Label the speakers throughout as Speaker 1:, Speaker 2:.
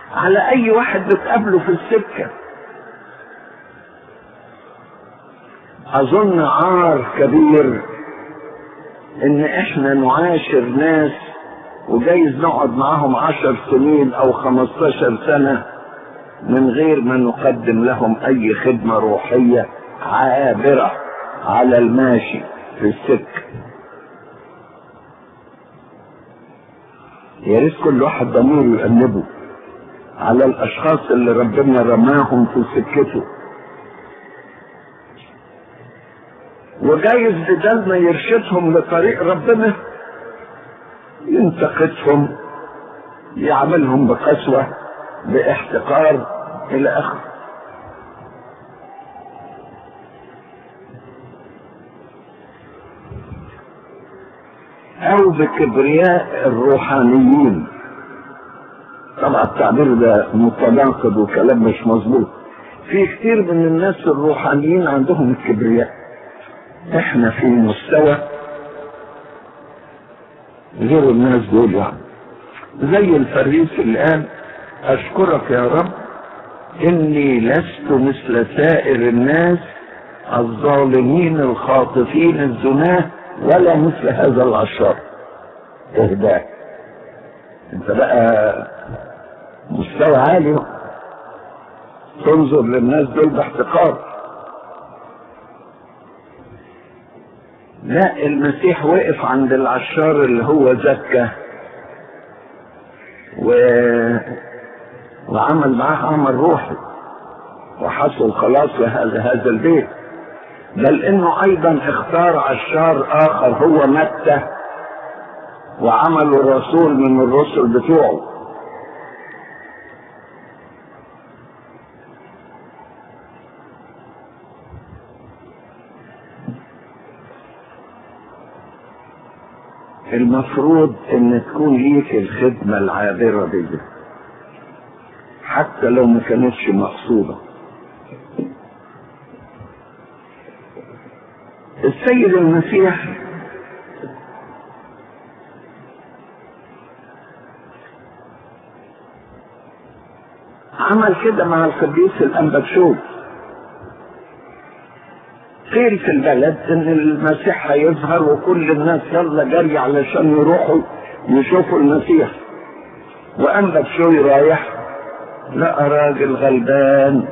Speaker 1: على اي واحد بتقابله في السكة اظن عار كبير ان احنا نعاشر ناس وجايز نقعد معاهم عشر سنين او خمستاشر سنة من غير ما نقدم لهم اي خدمة روحية عابرة على الماشي في السكة يا ريت كل واحد ضميره يقلبه على الاشخاص اللي ربنا رماهم في سكته وجايز بدل ما يرشدهم لطريق ربنا ينتقدهم يعملهم بقسوة باحتقار الى اخره او بكبرياء الروحانيين طبعا التعبير ده متناقض وكلام مش مظبوط في كتير من الناس الروحانيين عندهم الكبرياء احنا في مستوى غير الناس دول يعني زي الفريس اللي قال اشكرك يا رب اني لست مثل سائر الناس الظالمين الخاطفين الزناه ولا مثل هذا العشار اهداه انت بقى مستوى عالي تنظر للناس دول باحتقار لا المسيح وقف عند العشار اللي هو زكى و... وعمل معاه عمل روحي وحصل خلاص لهذا هذا البيت بل انه ايضا اختار عشار اخر هو متى وعملوا رسول من الرسل بتوعه المفروض ان تكون ليك الخدمة العابرة دي حتى لو ما كانتش مقصودة السيد المسيح عمل كده مع القديس الأنبكشوف قيل في البلد ان المسيح هيظهر وكل الناس يلا جري علشان يروحوا يشوفوا المسيح وأنبكشوي رايح لقى راجل غلبان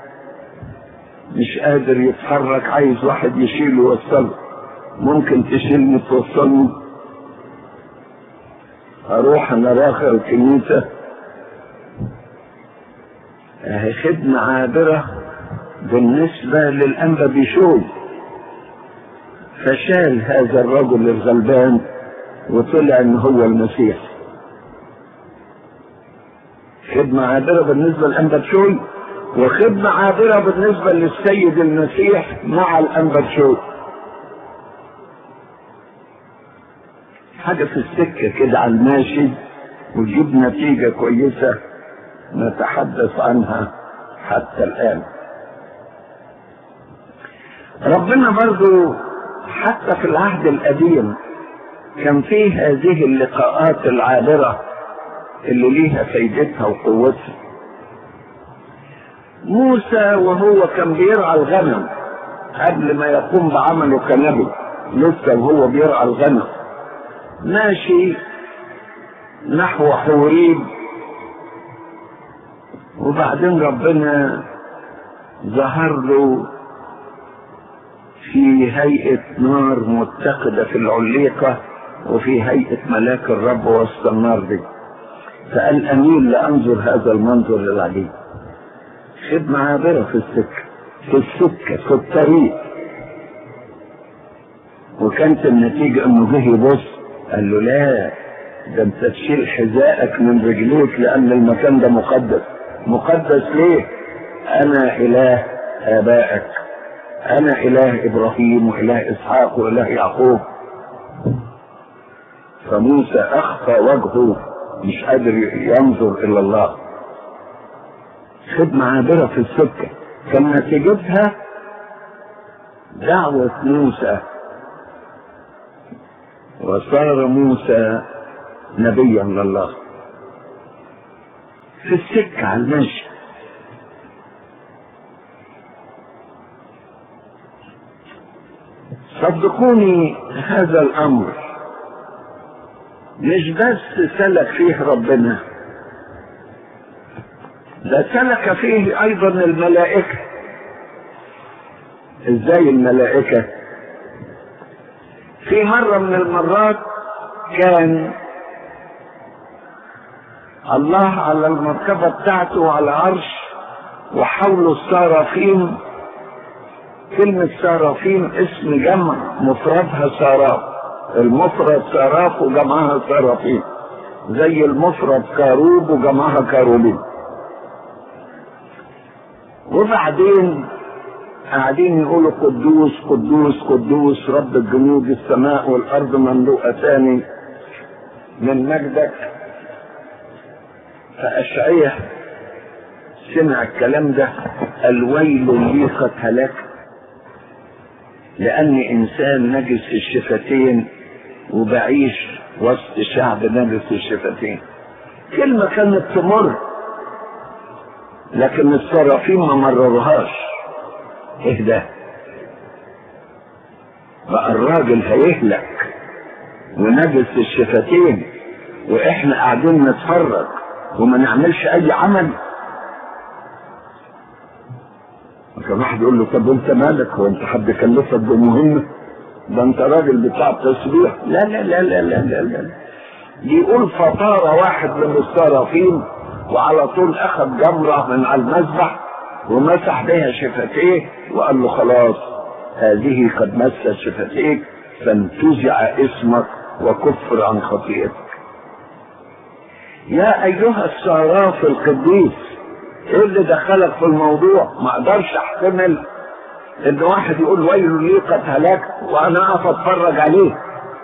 Speaker 1: مش قادر يتحرك عايز واحد يشيله ويوصله ممكن تشيلني توصلني اروح انا راخر الكنيسة اهي خدمة عابرة بالنسبة للأنبا بيشوي فشال هذا الرجل الغلبان وطلع ان هو المسيح خدمة عابرة بالنسبة للأنبا بشوي وخدمة عابرة بالنسبة للسيد المسيح مع الأنبرشوت حاجة في السكة كده على الماشي وتجيب نتيجة كويسة نتحدث عنها حتى الآن ربنا برضو حتى في العهد القديم كان فيه هذه اللقاءات العابرة اللي ليها فايدتها وقوتها موسى وهو كان بيرعى الغنم قبل ما يقوم بعمله كنبي لسه وهو بيرعى الغنم ماشي نحو حوريب وبعدين ربنا ظهر له في هيئة نار متقدة في العليقة وفي هيئة ملاك الرب وسط النار دي فقال أمين لأنظر هذا المنظر العجيب خدمة عابرة في السكة في السكة في الطريق وكانت النتيجة انه جه يبص قال له لا ده انت تشيل حذائك من رجليك لان المكان ده مقدس مقدس ليه انا اله ابائك انا اله ابراهيم واله اسحاق واله يعقوب فموسى اخفى وجهه مش قادر ينظر الى الله خدمة عابرة في السكة كان نتيجتها دعوة موسى وصار موسى نبيا لله في السكة على المشي صدقوني هذا الامر مش بس سلك فيه ربنا ده سلك فيه ايضا الملائكه ازاي الملائكه في مره من المرات كان الله على المركبه بتاعته على عرش وحوله السرافين كلمة سرافين اسم جمع مفردها سراف المفرد سراف وجمعها سرافين زي المفرد كاروب وجمعها كاروبين وبعدين قاعدين يقولوا قدوس قدوس قدوس رب الجنود السماء والارض مملوءتان من مجدك فاشعيه سمع الكلام ده الويل لي قد هلكت لاني انسان نجس الشفتين وبعيش وسط شعب نجس الشفتين كلمة كانت تمر لكن الصرافين ما مرروهاش ايه ده بقى الراجل هيهلك ونجس الشفتين واحنا قاعدين نتفرج وما نعملش اي عمل كان واحد يقول له طب انت مالك هو انت حد كلفك بمهمه ده انت راجل بتاع تسبيح لا لا لا لا لا لا, لا. يقول فطار واحد من الصرافين وعلى طول اخذ جمره من على المذبح ومسح بها شفتيه وقال له خلاص هذه قد مست شفتيك فانتزع اسمك وكفر عن خطيئتك يا ايها الصراف القديس ايه اللي دخلك في الموضوع ما اقدرش احتمل ان واحد يقول ويل لي قد هلكت وانا اقف اتفرج عليه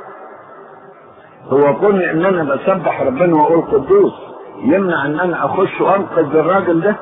Speaker 1: هو كون ان انا بسبح ربنا واقول قدوس يمنع ان انا اخش وانقذ الراجل ده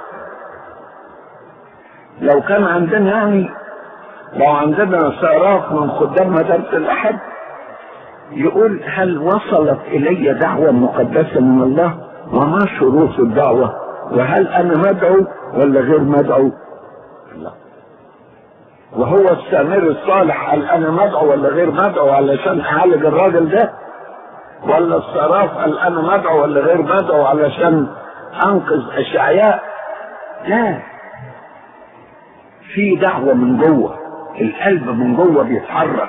Speaker 1: لو كان عندنا يعني لو عندنا صراف من خدام مدرسة الأحد يقول هل وصلت إلي دعوة مقدسة من الله وما شروط الدعوة وهل أنا مدعو ولا غير مدعو لا وهو السامر الصالح قال أنا مدعو ولا غير مدعو علشان أعالج الراجل ده ولا الصراف قال أنا مدعو ولا غير مدعو علشان أنقذ أشعياء لا في دعوة من جوه القلب من جوه بيتحرك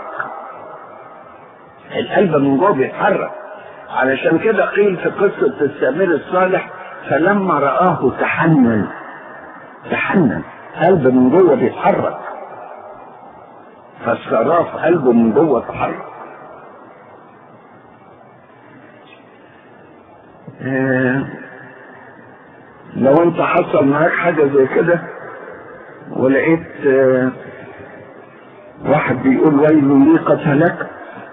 Speaker 1: القلب من جوه بيتحرك علشان كده قيل في قصة السامر الصالح فلما رآه تحنن تحنن قلب من جوه بيتحرك فالصراف قلبه من جوه تحرك آه لو انت حصل معاك حاجة زي كده ولقيت آه واحد بيقول ويل لي قد هلكت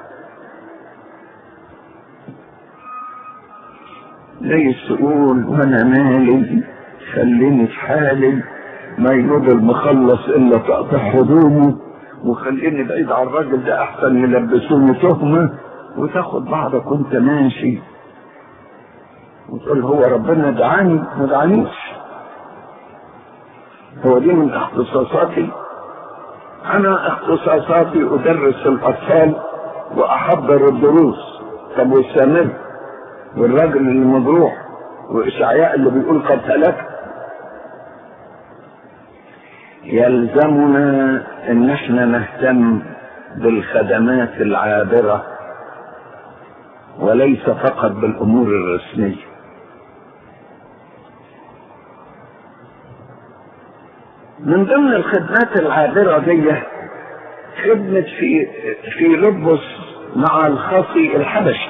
Speaker 1: ليس تقول وانا مالي خليني في حالي ما ينوب المخلص الا تقطع هدومه وخليني بعيد عن الراجل ده احسن يلبسوني تهمه وتاخد بعضك وانت ماشي وتقول هو ربنا دعاني ما دعانيش هو دي من اختصاصاتي انا اختصاصاتي ادرس الاطفال واحضر الدروس طب والسامر والراجل اللي مجروح واشعياء اللي بيقول قد هلكت يلزمنا ان احنا نهتم بالخدمات العابرة وليس فقط بالامور الرسمية من ضمن الخدمات العابرة دي خدمة في في لبس مع الخصي الحبشي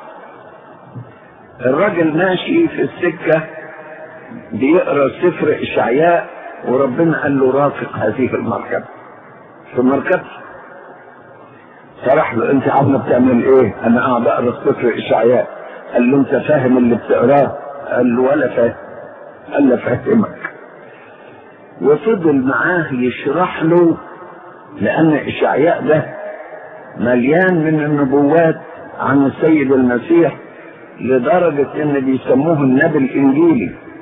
Speaker 1: الراجل ماشي في السكة بيقرا سفر إشعياء وربنا قال له رافق هذه المركبة في مركبته فرح له انت عم بتعمل ايه انا قاعد اقرا سفر اشعياء قال له انت فاهم اللي بتقراه قال له ولا فاهم قال له فاهمك وفضل معاه يشرح له لان اشعياء ده مليان من النبوات عن السيد المسيح لدرجة ان بيسموه النبي الانجيلي